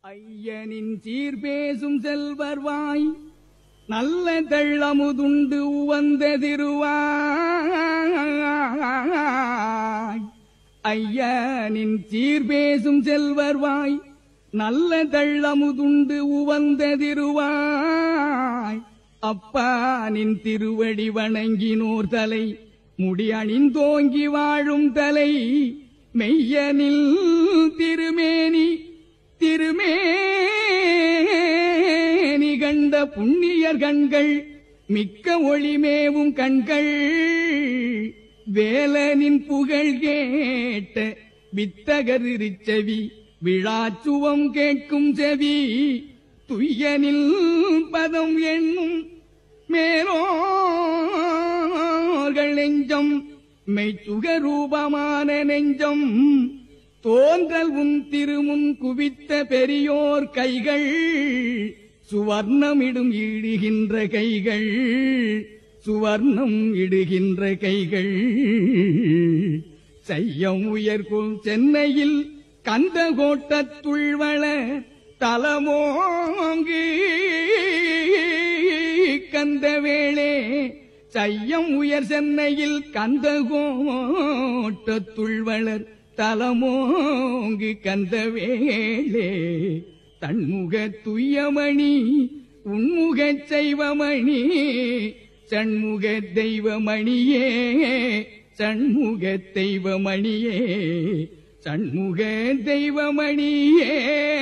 ஐயனின் சீர் பேசும் செல்வர் வாய் நல்ல தெள்ளமுதுண்டு உவந்த திருவாய் ஐயனின் சீர் பேசும் செல்வர் வாய் நல்ல தெள்ளமுதுண்டு உவந்த திருவாய் அப்பானின் திருவடி வணங்கினோர் தலை முடி அணிந்தோங்கி வாழும் தலை மெய்யனில் திருமேனி திருமேனி கண்ட புண்ணியர் கண்கள் மிக்க ஒளிமேவும் கண்கள் வேலனின் புகழ் கேட்ட வித்தகர் செவி விழாச்சுவம் கேட்கும் செவி துய்யனில் பதம் எண்ணும் மேலோர்கள் நெஞ்சம் மெய்ச்சுகரூபமான நெஞ்சம் தோன்றல் உன் திருமுன் குவித்த பெரியோர் கைகள் சுவர்ணமிடும் இடுகின்ற கைகள் சுவர்ணம் இடுகின்ற கைகள் செய்யம் உயர்கும் சென்னையில் கந்த கோட்டத்துள்வள தலமோங்கு கந்த வேளே செய்யம் உயர் சென்னையில் கந்த கோட்டத்துள்வளர் தலமோங்கு கந்த வேளே தன்முக துய்யமணி உன்முக செய்வமணி சண்முக தெய்வமணியே சண்முக தெய்வமணியே சண்முக தெய்வமணியே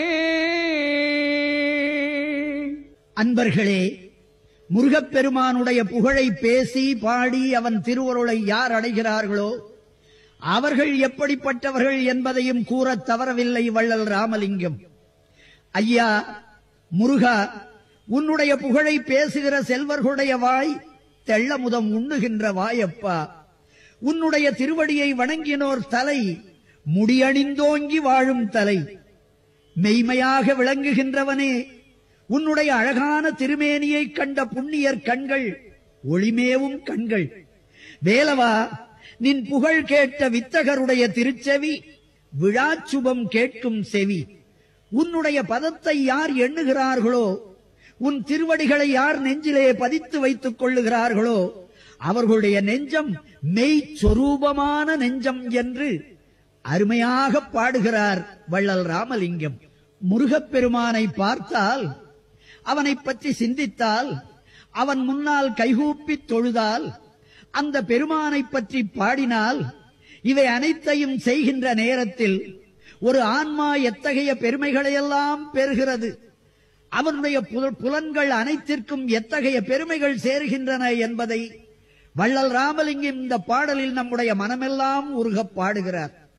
அன்பர்களே முருகப்பெருமானுடைய புகழை பேசி பாடி அவன் திருவருளை யார் அடைகிறார்களோ அவர்கள் எப்படிப்பட்டவர்கள் என்பதையும் கூறத் தவறவில்லை வள்ளல் ராமலிங்கம் ஐயா முருகா உன்னுடைய புகழை பேசுகிற செல்வர்களுடைய வாய் தெள்ளமுதம் உண்ணுகின்ற வாயப்பா உன்னுடைய திருவடியை வணங்கினோர் தலை முடியணிந்தோங்கி வாழும் தலை மெய்மையாக விளங்குகின்றவனே உன்னுடைய அழகான திருமேனியை கண்ட புண்ணியர் கண்கள் ஒளிமேவும் கண்கள் வேலவா நின் புகழ் கேட்ட வித்தகருடைய திருச்செவி விழாச்சுபம் கேட்கும் செவி உன்னுடைய பதத்தை யார் எண்ணுகிறார்களோ உன் திருவடிகளை யார் நெஞ்சிலே பதித்து வைத்துக் கொள்ளுகிறார்களோ அவர்களுடைய நெஞ்சம் மெய் சொரூபமான நெஞ்சம் என்று அருமையாக பாடுகிறார் வள்ளல் ராமலிங்கம் முருகப்பெருமானை பார்த்தால் அவனை பற்றி சிந்தித்தால் அவன் முன்னால் கைகூப்பி தொழுதால் அந்த பெருமானை பற்றி பாடினால் இவை அனைத்தையும் செய்கின்ற நேரத்தில் ஒரு ஆன்மா எத்தகைய பெருமைகளையெல்லாம் பெறுகிறது அவனுடைய புல- புலன்கள் அனைத்திற்கும் எத்தகைய பெருமைகள் சேர்கின்றன என்பதை வள்ளல் ராமலிங்கம் இந்த பாடலில் நம்முடைய மனமெல்லாம் உருகப் பாடுகிறார்